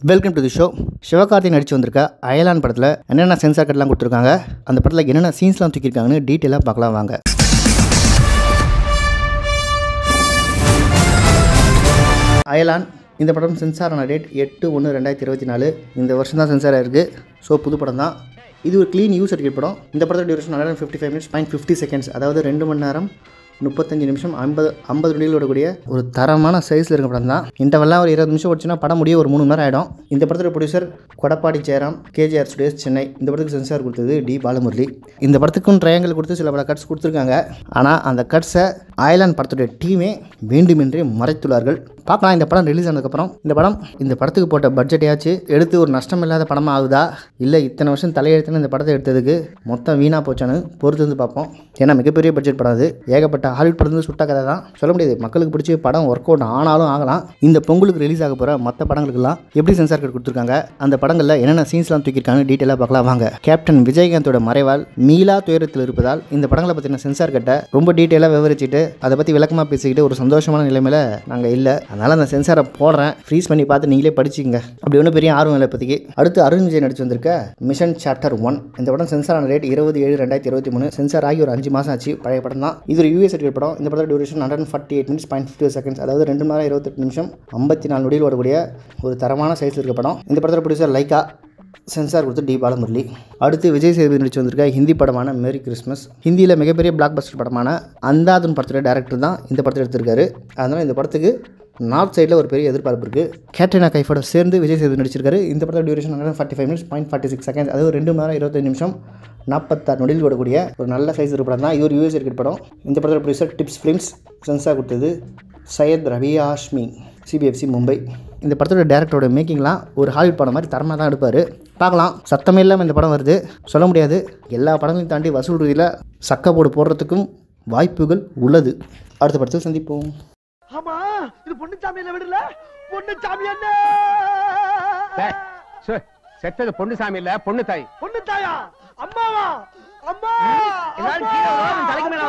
welcome to the show Sivakarthik நடிச்சு வந்திருக்க அயலான் படத்தில் என்னென்ன சென்சார் கட்லாம் கொடுத்துருக்காங்க அந்த படத்தில் என்னென்ன சீன்ஸ்லாம் தூக்கியிருக்காங்கன்னு டீட்டெயிலாக பார்க்கலாம் வாங்க அயலான் இந்த படம் சென்சார் ஆன டேட் எட்டு ஒன்று ரெண்டாயிரத்தி இருபத்தி நாலு இந்த வருஷம் தான் சென்சார் ஆயிருக்கு ஸோ புது படம் தான் இது ஒரு க்ளீன் யூஸ் சர்டிஃபிகேட் படம் இந்த படத்தோட duration hundred fifty five minutes point fifty seconds அதாவது ரெண்டு மணி நேரம் முப்பத்தஞ்சு நிமிஷம் ஐம்பது ஐம்பது நொடியில் ஓடக்கூடிய ஒரு தரமான சைஸில் இருக்க படம் தான் இன்டர்வெல்லாம் ஒரு இருபது நிமிஷம் ஓடிச்சுன்னா படம் முடிய ஒரு மூணு மணி நேரம் ஆகிடும் இந்த படத்தோட producer Kodappadi Jayaram KGR studios Chennai இந்த படத்துக்கு சென்சார் கொடுத்தது டி பாலமுரளி இந்த படத்துக்கும் ட்ரையாங்கிள் கொடுத்து சில பல கட்ஸ் கொடுத்துருக்காங்க ஆனால் அந்த கட்ஸை ஆயலான் படத்துடைய டீமே வேண்டுமென்றே மறைத்துள்ளார்கள் பார்க்கலாம் இந்த படம் ரிலீஸ் ஆனதுக்கப்புறம் இந்த படம் இந்த படத்துக்கு போட்ட பட்ஜெட்டையாச்சு எடுத்து ஒரு நஷ்டம் இல்லாத படமாக ஆகுதா இல்லை இத்தனை வருஷம் தலையெழுத்துன்னு இந்த படத்தை எடுத்ததுக்கு மொத்தம் வீணாக போச்சான்னு பொறுத்து வந்து பார்ப்போம் ஏன்னா மிகப்பெரிய பட்ஜெட் படம் அது ஏகப்பட்ட ஹாலிவுட் படம் வந்து சுட்ட கதை தான் சொல்ல முடியாது மக்களுக்கு பிடிச்ச படம் ஒர்க் அவுட் ஆனாலும் ஆகலாம் இந்த பொங்கலுக்கு ரிலீஸ் ஆக போகிற மற்ற படங்களுக்கெல்லாம் எப்படி சென்சார் கார்டு கொடுத்துருக்காங்க அந்த படங்களில் என்னென்ன சீன்ஸ்லாம் தூக்கியிருக்காங்க டீட்டெயிலாக பார்க்கலாம் வாங்க கேப்டன் விஜயகாந்தோட மறைவால் மீளா துயரத்தில் இருப்பதால் இந்த படங்களை பற்றின சென்சார் கட்டை ரொம்ப டீட்டெயிலாக விவரிச்சுட்டு அதை பற்றி விளக்கமாக பேசிக்கிட்டு ஒரு சந்தோஷமான நிலைமையில் நாங்கள் இல்லை அதனால் அந்த சென்சாரை போடுறேன் ஃப்ரீஸ் பண்ணி பார்த்து நீங்களே படிச்சுங்க அப்படி ஒன்றும் பெரிய ஆர்வம் இல்லை இப்போதைக்கு அடுத்து அருண் விஜய் நடிச்சு வந்திருக்க மிஷன் சாப்டர் ஒன் இந்த படம் சென்சார் ஆன ரேட் இருபது ஏழு ரெண்டாயிரத்தி இருபத்தி மூணு சென்சார் ஆகி ஒரு அஞ்சு மாதம் ஆச்சு பழைய படம் தான் இது ஒரு யூஎஸ் சர்டிஃபிகேட் படம் இந்த படத்தோட duration hundred forty eight minutes point fifty seconds அதாவது ரெண்டு மணி நேரம் இருபத்தெட்டு நிமிஷம் ஐம்பத்தி நாலு நொடியில் ஓடக்கூடிய ஒரு தரமான சைஸில் இருக்க படம் இந்த படத்தோட ப்ரொடியூசர் லைக்கா சென்சார் கொடுத்து டி பாலமுரளி அடுத்து விஜய் சேதுபதி நடிச்சு வந்திருக்க ஹிந்தி படமான மேரி கிறிஸ்மஸ் ஹிந்தியில் மிகப்பெரிய பிளாக் பஸ்டர் படமான அந்தாதுன் படத்தோட டேரக்டர் தான் இந்த படத்தை எடுத்திருக்காரு அதனால் இந்த படத்துக்கு நார்த் சைடில் ஒரு பெரிய எதிர்பார்ப்பு இருக்குது கேட்ரினா கைஃபோட சேர்ந்து விஜய் சேது நடிச்சிருக்காரு இந்த படத்தோட duration hundred forty five minutes point forty six seconds அதாவது ரெண்டு மணி நேரம் இருபத்தஞ்சு நிமிஷம் நாற்பத்தாறு நொடியில் ஓடக்கூடிய ஒரு நல்ல சைஸ் ஒரு படம் தான் இது ஒரு யூஎஸ் கிரிக்கெட் படம் இந்த படத்தோட ப்ரொடியூசர் டிப்ஸ் ஃபிலிம்ஸ் சென்சார் கொடுத்தது சையத் ரவி ஆஷ்மி சிபிஎஃப்சி மும்பை இந்த படத்தோட டேரக்டரோட மேக்கிங்லாம் ஒரு ஹாலிவுட் படம் மாதிரி தரமாக தான் எடுப்பார் பார்க்கலாம் சத்தமே இல்லாமல் இந்த படம் வருது சொல்ல முடியாது எல்லா படங்களையும் தாண்டி வசூல் ரீதியில் சக்க போடு போடுறதுக்கும் வாய்ப்புகள் உள்ளது அடுத்த படத்தில் சந்திப்போம் ஆமா இது பொண்ணுச்சாமி என்ன விடல பொண்ணுச்சாமி என்ன டேய், சு, செத்தது பொண்ணு சாமி இல்ல பொண்ணு தாய் பொண்ணு தாயா அம்மாவா அம்மா எல்லாரும் கீழே விழுவாம தலைக்கு மேல